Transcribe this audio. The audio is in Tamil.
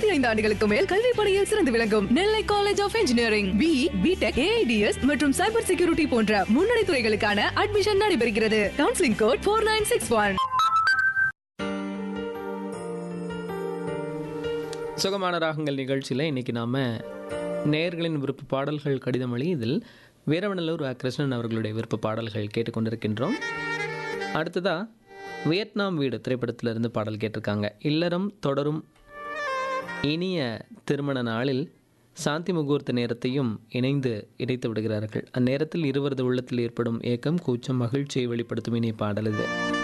இருபத்தி ஐந்து ஆண்டுகளுக்கு மேல் கல்வி பணியில் சிறந்து விளங்கும் Nellai college of engineering B BTech AIDS மற்றும் சைபர் செக்யூரிட்டி போன்ற முன்னணி துறைகளுக்கான அட்மிஷன் நடைபெறுகிறது counselling code four nine six one சுகமான ராகங்கள் நிகழ்ச்சியில் இன்றைக்கி நாம் நேயர்களின் விருப்ப பாடல்கள் கடிதம் வழி இதில் வீரவநல்லூர் அ. கிருஷ்ணன் அவர்களுடைய விருப்ப பாடல்கள் கேட்டுக்கொண்டிருக்கின்றோம் அடுத்ததாக வியட்நாம் வீடு திரைப்படத்திலிருந்து பாடல் கேட்டிருக்காங்க இல்லறம் தொடரும் இனிய திருமண நாளில் சாந்தி முகூர்த்த நேரத்தையும் இணைந்து இணைத்து விடுகிறார்கள் அந்நேரத்தில் இருவரது உள்ளத்தில் ஏற்படும் ஏக்கம் கூச்சம் மகிழ்ச்சியை வெளிப்படுத்தும் இனிய பாடல் இது